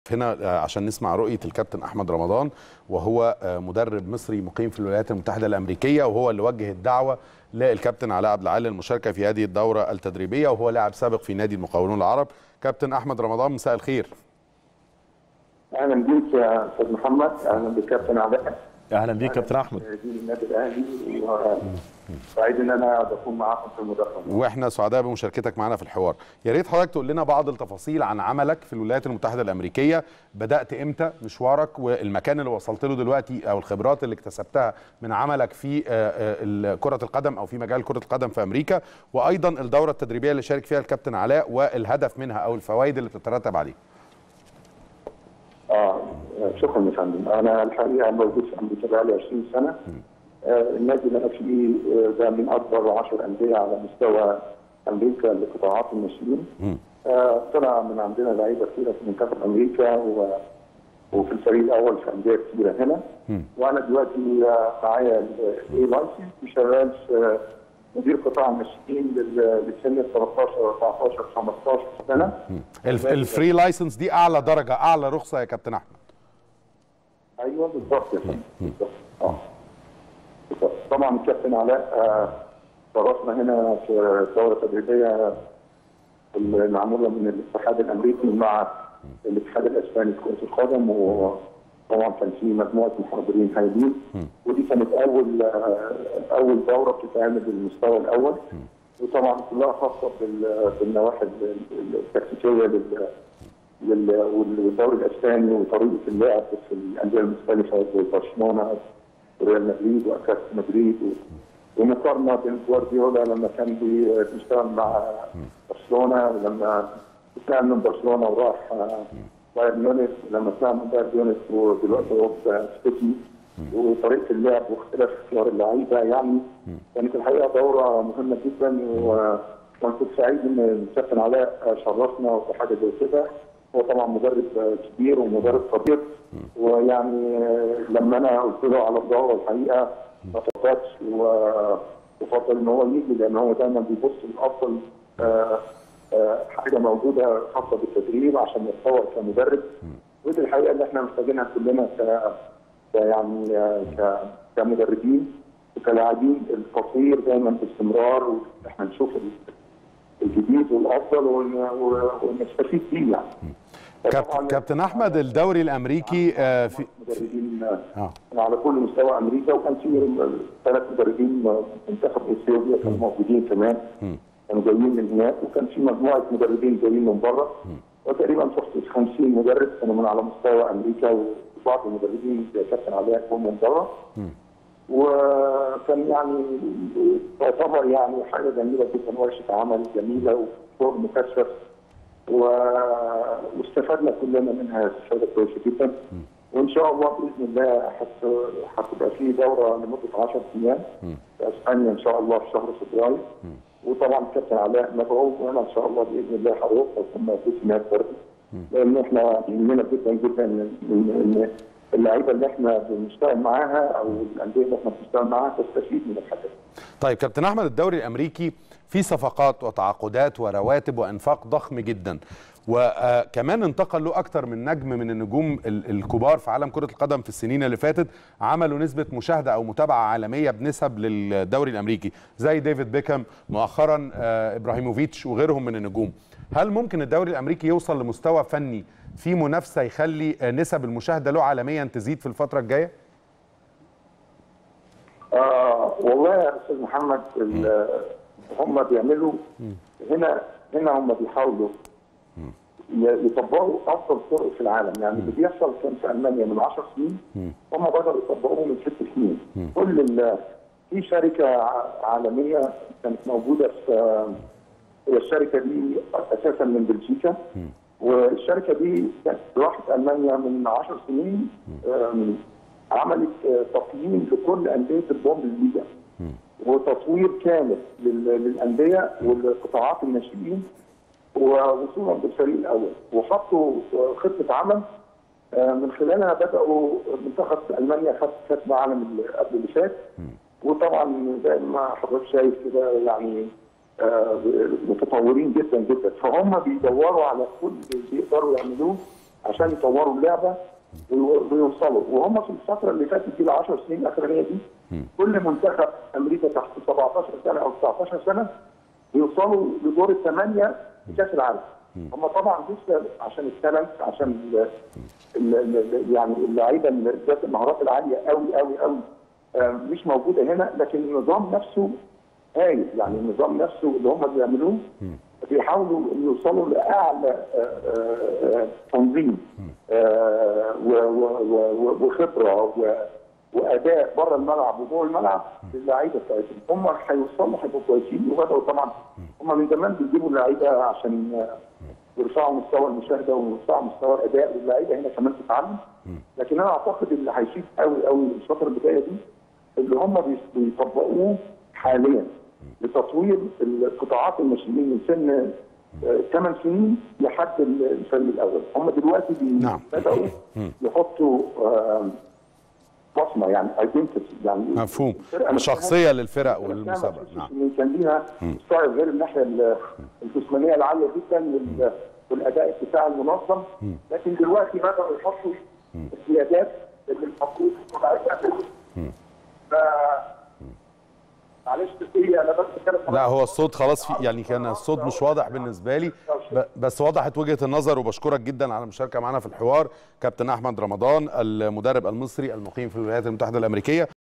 هنا عشان نسمع رؤية الكابتن أحمد رمضان وهو مدرب مصري مقيم في الولايات المتحدة الأمريكية وهو اللي وجه الدعوة للكابتن علاء عبد العال للمشاركة في هذه الدورة التدريبية وهو لاعب سابق في نادي المقاولون العرب كابتن أحمد رمضان مساء الخير اهلا بيك يا استاذ محمد اهلا بالكابتن علاء اهلا بيك كابتن احمد دي النادي الاهلي وسعيد ان انا بكون معاكم في المداخله واحنا سعداء بمشاركتك معنا في الحوار يا ريت حضرتك تقول لنا بعض التفاصيل عن عملك في الولايات المتحده الامريكيه بدات امتى مشوارك والمكان اللي وصلت له دلوقتي او الخبرات اللي اكتسبتها من عملك في كره القدم او في مجال كره القدم في امريكا وايضا الدوره التدريبيه اللي شارك فيها الكابتن علاء والهدف منها او الفوائد اللي بتترتب عليه اه شكرا يا فندم انا الحقيقه موجود في امريكا بقالي 20 سنه آه النادي اللي انا فيه ده من اكبر 10 انديه على مستوى امريكا لقطاعات الناشئين آه طلع من عندنا لعيبه كثيره في منتخب امريكا و وفي الفريق الاول في انديه كثيره هنا وانا دلوقتي معايا الاي لايسنس وشغال في مدير قطاع الناشئين لسن 13 14 15 سنه الفري لايسنس دي اعلى درجه اعلى رخصه يا كابتن احمد ايوه بالظبط يا فندم بالظبط اه طبعا الكابتن علاء شرفنا هنا في دوره تدريبيه المعموله من الاتحاد الامريكي مع الاتحاد الاسباني في كره القدم وطبعا كان في مجموعه محاضرين هايلين ودي كانت اول اول دوره بتتعمل بالمستوى الاول وطبعا كلها خاصه بالنواحي التكتيكيه والدوري الاسباني وطريقه اللعب في الانديه المختلفه زي برشلونه وريال مدريد واتلتيكو مدريد ومقارنه بين جوارديولا لما كان بيشتغل مع برشلونه ولما اتنقل من برشلونه وراح بايرن ميونخ لما اتنقل من بايرن ميونخ ودلوقتي هو في سيتي وطريقه اللعب واختلاف اختيار اللعيبه يعني كانت الحقيقه دوره مهمه جدا وانا كنت سعيد ان الكابتن علاء شرفنا في حاجه زي كده هو طبعا مدرب كبير ومدرب خبير ويعني لما انا قلت له على الدوره الحقيقه ما فكرتش وفضل ان هو يجي لان هو دايما بيبص لافضل حاجه موجوده خاصه بالتدريب عشان يتطور كمدرب ودي الحقيقه اللي احنا محتاجينها كلنا ك يعني ك كمدربين وكلاعبين التطوير دايما باستمرار واحنا نشوف الجديد والافضل ونستفيد بيه يعني. كابتن كابتن احمد الدوري الامريكي آه في مدربين آه. على كل مستوى امريكا وكان في ثلاث مدربين منتخب اثيوبيا كانوا موجودين كمان كانوا جايين من هناك وكان في مجموعه مدربين جايين من بره وتقريبا فوق 50 مدرب كانوا من على مستوى امريكا وبعض المدربين زي كابتن علاء كانوا من بره وكان يعني تعتبر يعني حاجه جميله جدا ورشه عمل جميله وشغل مكثف و... واستفدنا كلنا منها استفاده كويسه جدا وان شاء الله باذن الله هتبقى في دوره لمده 10 ايام في اسبانيا ان شاء الله في شهر فبراير وطبعا الكابتن علاء مدعو وانا ان شاء الله باذن الله هروح واكون موجود هناك برضه لان احنا يهمنا جدا جدا ان اللعيبه اللي احنا بنشتغل معاها او الانديه اللي احنا بنشتغل معاها تستفيد من الحاجات طيب كابتن احمد الدوري الامريكي فيه صفقات وتعاقدات ورواتب وانفاق ضخم جدا وكمان انتقل له اكتر من نجم من النجوم الكبار في عالم كره القدم في السنين اللي فاتت عملوا نسبه مشاهده او متابعه عالميه بنسب للدوري الامريكي زي ديفيد بيكهام مؤخرا ابراهيموفيتش وغيرهم من النجوم هل ممكن الدوري الامريكي يوصل لمستوى فني في منافسه يخلي نسب المشاهده له عالميا تزيد في الفتره الجايه؟ آه والله يا استاذ محمد هم بيعملوا هنا هنا هم بيحاولوا يطبقوا افضل طرق في العالم يعني اللي بيحصل كان في المانيا من 10 سنين هم بداوا يطبقوه من ست سنين كل في شركه عالميه كانت موجوده في هي الشركه دي اساسا من بلجيكا والشركه دي راحت المانيا من 10 سنين عملت تقييم لكل انديه البوندسليجا وتطوير كامل للانديه والقطاعات الناشئين ووصولا بالفريق الاول وحطوا خطه عمل من خلالها بداوا منتخب المانيا خد كاس العالم اللي قبل اللي فات وطبعا زي ما حضرتك شايف كده يعني متطورين جدا جدا فهم بيدوروا على كل اللي بيقدروا يعملوه عشان يطوروا اللعبه ويو- ويوصلوا وهم في الفتره اللي فاتت دي ال 10 سنين الاخرانيه دي كل منتخب امريكا تحت 17 سنه او 19 سنه بيوصلوا لدور الثمانيه في كاس العالم هم طبعا لسه عشان التالنت عشان ال ال ال يعني اللعيبه اللي ذات المهارات العاليه قوي قوي قوي آه، مش موجوده هنا لكن النظام نفسه هايل يعني النظام نفسه اللي هم بيعملوه بيحاولوا يوصلوا لاعلى آه، آه، آه، تنظيم آه، و- و- و- وخبره و- واداء بره الملعب وجوه الملعب للعيبه بتاعتهم هم هيوصلوا هيبقوا كويسين وبداوا طبعا هم من زمان بيجيبوا اللعيبه عشان آه، يرفعوا مستوى المشاهده ويرفعوا مستوى الاداء واللعيبه هنا كمان تتعلم لكن انا اعتقد اللي هيفيد قوي قوي الفتره اللي جايه دي اللي هم بيس- بيطبقوه حاليا لتطوير القطاعات الناشئين من سن 8 سنين لحد الفريق الاول هم دلوقتي بي- نعم. بداوا يحطوا آه، بصمه يعني ايدنتيتي يعني مفهوم الفرقة نفسها- شخصيه للفرق الفرقة والمسابقه نفسها نعم إن كان ليها ستايل غير الناحيه ال- الجسمانيه العاليه جدا وال- والاداء الدفاعي المنظم لكن دلوقتي بداوا يحطوا الزيادات اللي المفروض تكون عليها. ف معلش هي انا بس كده لا هو الصوت خلاص في يعني كان الصوت مش واضح بالنسبه لي ب- بس وضحت وجهه النظر وبشكرك جدا على المشاركه معنا في الحوار كابتن احمد رمضان المدرب المصري المقيم في الولايات المتحده الامريكيه